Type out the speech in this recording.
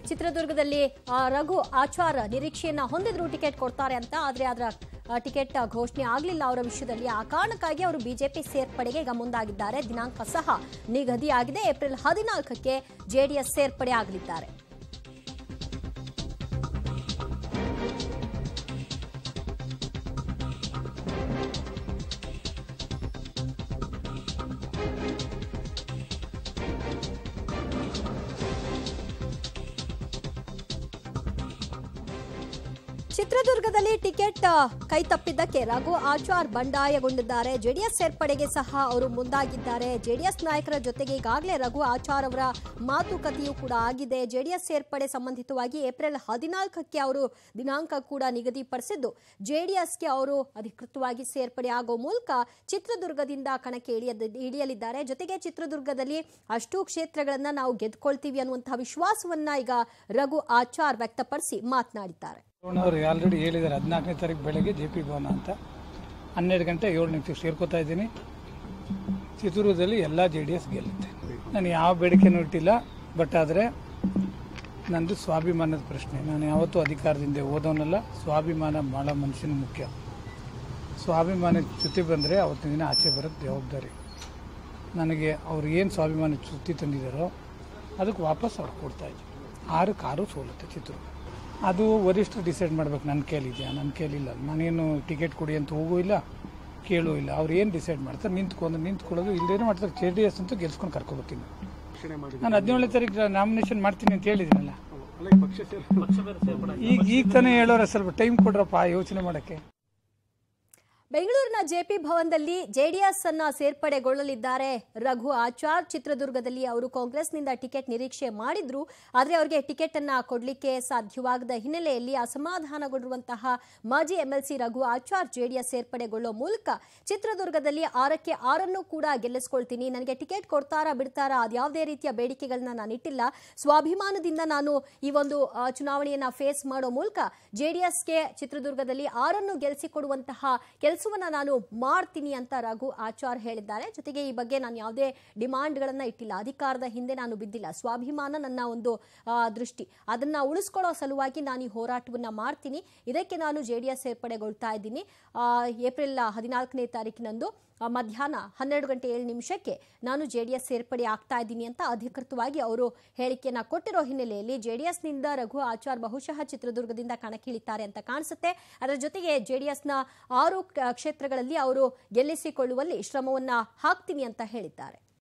ಚಿತ್ರದುರ್ಗದಲ್ಲಿ ಆ, ರಘು ಆಚಾರ್ ನಿರೀಕ್ಷೆಯನ್ನ ಹೊಂದಿದ್ರು ಟಿಕೆಟ್ ಕೊಡ್ತಾರೆ ಅಂತ ಆದ್ರೆ ಅದರ ಆ, ಟಿಕೆಟ್ ಘೋಷಣೆ ಆಗಲಿಲ್ಲ ಅವರ ವಿಷಯದಲ್ಲಿ ಆ ಕಾರಣಕ್ಕಾಗಿ ಅವರು ಬಿಜೆಪಿ ಸೇರ್ಪಡೆಗೆ ಈಗ ಮುಂದಾಗಿದ್ದಾರೆ ದಿನಾಂಕ ಸಹ ನಿಗದಿಯಾಗಿದೆ ಏಪ್ರಿಲ್ ಹದಿನಾಲ್ಕಕ್ಕೆ ಜೆಡಿಎಸ್ ಸೇರ್ಪಡೆ ಆಗಲಿದ್ದಾರೆ ಚಿತ್ರದುರ್ಗದಲ್ಲಿ ಟಿಕೆಟ್ ಆ, ಕೈ ತಪ್ಪಿದ್ದಕ್ಕೆ ರಘು ಆಚಾರ್ ಬಂಡಾಯಗೊಂಡಿದ್ದಾರೆ ಜೆಡಿಎಸ್ ಸೇರ್ಪಡೆಗೆ ಸಹ ಅವರು ಮುಂದಾಗಿದ್ದಾರೆ ಜೆಡಿಎಸ್ ನಾಯಕರ ಜೊತೆಗೆ ಈಗಾಗಲೇ ರಘು ಆಚಾರ್ ಅವರ ಮಾತುಕತೆಯೂ ಕೂಡ ಆಗಿದೆ ಜೆಡಿಎಸ್ ಸೇರ್ಪಡೆ ಸಂಬಂಧಿತವಾಗಿ ಏಪ್ರಿಲ್ ಹದಿನಾಲ್ಕಕ್ಕೆ ಅವರು ದಿನಾಂಕ ಕೂಡ ನಿಗದಿಪಡಿಸಿದ್ದು ಜೆಡಿಎಸ್ಗೆ ಅವರು ಅಧಿಕೃತವಾಗಿ ಸೇರ್ಪಡೆ ಆಗೋ ಮೂಲಕ ಚಿತ್ರದುರ್ಗದಿಂದ ಕಣಕ್ಕೆ ಇಳಿಯದ ಇಳಿಯಲಿದ್ದಾರೆ ಜೊತೆಗೆ ಚಿತ್ರದುರ್ಗದಲ್ಲಿ ಅಷ್ಟು ಕ್ಷೇತ್ರಗಳನ್ನ ನಾವು ಗೆದ್ಕೊಳ್ತೀವಿ ಅನ್ನುವಂತಹ ವಿಶ್ವಾಸವನ್ನ ಈಗ ರಘು ಆಚಾರ್ ವ್ಯಕ್ತಪಡಿಸಿ ಮಾತನಾಡಿದ್ದಾರೆ ಅವರು ಆಲ್ರೆಡಿ ಹೇಳಿದ್ದಾರೆ ಹದಿನಾಲ್ಕನೇ ತಾರೀಕು ಬೆಳಗ್ಗೆ ಜೆ ಪಿ ಭವನ ಅಂತ ಹನ್ನೆರಡು ಗಂಟೆ ಏಳು ನಿಮಿಷಕ್ಕೆ ಸೇರ್ಕೋತಾ ಇದ್ದೀನಿ ಚಿತ್ರದುರ್ಗದಲ್ಲಿ ಎಲ್ಲ ಜೆ ಡಿ ಎಸ್ ಗೆಲ್ಲುತ್ತೆ ನಾನು ಯಾವ ಬೇಡಿಕೆನೂ ಇಟ್ಟಿಲ್ಲ ಬಟ್ ಆದರೆ ನಂದು ಸ್ವಾಭಿಮಾನದ ಪ್ರಶ್ನೆ ನಾನು ಯಾವತ್ತೂ ಅಧಿಕಾರದಿಂದ ಓದೋನಲ್ಲ ಸ್ವಾಭಿಮಾನ ಭಾಳ ಮನುಷ್ಯನ ಮುಖ್ಯ ಸ್ವಾಭಿಮಾನ ಚ್ಯುತಿ ಬಂದರೆ ಅವತ್ತಿನ ದಿನ ಆಚೆ ಬರೋದು ಜವಾಬ್ದಾರಿ ನನಗೆ ಅವ್ರು ಏನು ಸ್ವಾಭಿಮಾನ ಚ್ಯುತಿ ತಂದಿದ್ದಾರೋ ಅದಕ್ಕೆ ವಾಪಸ್ ಅವ್ರು ಕೊಡ್ತಾ ಇದ್ದೀನಿ ಆರಕ್ಕೆ ಆರು ಸೋಲುತ್ತೆ ಚಿತ್ರದುರ್ಗ ಅದು ವರಿಷ್ಠರು ಡಿಸೈಡ್ ಮಾಡ್ಬೇಕು ನನ್ನ ಕೈಲಿದೆಯಾ ನನ್ನ ಕೈಲಿಲ್ಲ ನಾನೇನು ಟಿಕೆಟ್ ಕೊಡಿ ಅಂತ ಹೋಗೂ ಇಲ್ಲ ಕೇಳೂ ಇಲ್ಲ ಅವ್ರು ಏನು ಡಿಸೈಡ್ ಮಾಡ್ತಾರೆ ನಿಂತ್ಕೊಂಡು ನಿಂತ್ಕೊಳ್ಳೋದು ಇಲ್ಲೇನು ಮಾಡ್ತಾರೆ ಜೆ ಡಿ ಎಸ್ ಅಂತೂ ಗೆಲ್ಸ್ಕೊಂಡು ಕರ್ಕೊಬರ್ತೀನಿ ನಾನು ಹದಿನೇಳನೇ ತಾರೀಕು ನಾಮಿನೇಷನ್ ಮಾಡ್ತೀನಿ ಅಂತ ಹೇಳಿದ್ದೀನಲ್ಲ ಈಗ ಈಗ ತಾನೇ ಹೇಳೋರೆ ಸ್ವಲ್ಪ ಟೈಮ್ ಕೊಡ್ರಪ್ಪ ಯೋಚನೆ ಮಾಡೋಕ್ಕೆ ಬೆಂಗಳೂರಿನ ಜೆಪಿ ಭವನದಲ್ಲಿ ಜೆಡಿಎಸ್ ಅನ್ನ ಸೇರ್ಪಡೆಗೊಳ್ಳಲಿದ್ದಾರೆ ರಘು ಆಚಾರ್ ಚಿತ್ರದುರ್ಗದಲ್ಲಿ ಅವರು ಕಾಂಗ್ರೆಸ್ನಿಂದ ಟಿಕೆಟ್ ನಿರೀಕ್ಷೆ ಮಾಡಿದ್ರು ಆದರೆ ಅವರಿಗೆ ಟಿಕೆಟ್ ಅನ್ನ ಕೊಡಲಿಕ್ಕೆ ಸಾಧ್ಯವಾಗದ ಹಿನ್ನೆಲೆಯಲ್ಲಿ ಅಸಮಾಧಾನಗೊಂಡಿರುವಂತಹ ಮಾಜಿ ಎಂಎಲ್ಸಿ ರಘು ಆಚಾರ್ ಜೆಡಿಎಸ್ ಸೇರ್ಪಡೆಗೊಳ್ಳೋ ಮೂಲಕ ಚಿತ್ರದುರ್ಗದಲ್ಲಿ ಆರಕ್ಕೆ ಆರನ್ನು ಕೂಡ ಗೆಲ್ಲಿಸ್ಕೊಳ್ತೀನಿ ನನಗೆ ಟಿಕೆಟ್ ಕೊಡ್ತಾರಾ ಬಿಡ್ತಾರಾ ಅದ್ಯಾವುದೇ ರೀತಿಯ ಬೇಡಿಕೆಗಳನ್ನ ನಾನು ಇಟ್ಟಿಲ್ಲ ಸ್ವಾಭಿಮಾನದಿಂದ ನಾನು ಈ ಒಂದು ಆ, ಚುನಾವಣೆಯನ್ನ ಫೇಸ್ ಮಾಡೋ ಮೂಲಕ ಜೆಡಿಎಸ್ಗೆ ಚಿತ್ರದುರ್ಗದಲ್ಲಿ ಆರನ್ನು ಗೆಲ್ಲಿಸಿಕೊಡುವಂತಹ ಕೆಲಸವನ್ನ ನಾನು ಮಾಡ್ತೀನಿ ಅಂತ ರಘು ಆಚಾರ್ ಹೇಳಿದ್ದಾರೆ ಜೊತೆಗೆ ಈ ಬಗ್ಗೆ ನಾನು ಯಾವುದೇ ಡಿಮಾಂಡ್ಗಳನ್ನ ಇಟ್ಟಿಲ್ಲ ಅಧಿಕಾರದ ಹಿಂದೆ ನಾನು ಬಿದ್ದಿಲ್ಲ ಸ್ವಾಭಿಮಾನ ನನ್ನ ಒಂದು ಆ, ದೃಷ್ಟಿ ಅದನ್ನ ಉಳಿಸ್ಕೊಳ್ಳೋ ಸಲುವಾಗಿ ನಾನು ಈ ಹೋರಾಟವನ್ನ ಮಾಡ್ತೀನಿ ಇದಕ್ಕೆ ನಾನು ಜೆ ಡಿ ಎಸ್ ಸೇರ್ಪಡೆಗೊಳ್ತಾ ಇದ್ದೀನಿ ಆ, ಏಪ್ರಿಲ್ ಹದಿನಾಲ್ಕನೇ ತಾರೀಕಿನಂದು ಆ, ಮಧ್ಯಾಹ್ನ ಹನ್ನೆರಡು ಗಂಟೆ ಏಳು ನಿಮಿಷಕ್ಕೆ ನಾನು ಜೆ ಡಿ ಎಸ್ ಸೇರ್ಪಡೆ ಆಗ್ತಾ ಇದ್ದೀನಿ ಅಂತ ಅಧಿಕೃತವಾಗಿ ಅವರು ಹೇಳಿಕೆಯನ್ನ ಕೊಟ್ಟಿರೋ ಹಿನ್ನೆಲೆಯಲ್ಲಿ ಜೆಡಿಎಸ್ನಿಂದ ರಘು ಆಚಾರ್ ಬಹುಶಃ ಚಿತ್ರದುರ್ಗದಿಂದ ಕಣಕ್ಕಿಳಿತಾರೆ ಅಂತ ಕಾಣಿಸುತ್ತೆ ಅದರ ಜೊತೆಗೆ ಜೆಡಿಎಸ್ನ ಆರು ಕ- ಕ್ಷೇತ್ರಗಳಲ್ಲಿ ಅವರು ಗೆಲ್ಲಿಸಿಕೊಳ್ಳುವಲ್ಲಿ ಶ್ರಮವನ್ನ ಹಾಕ್ತೀನಿ ಅಂತ ಹೇಳಿದ್ದಾರೆ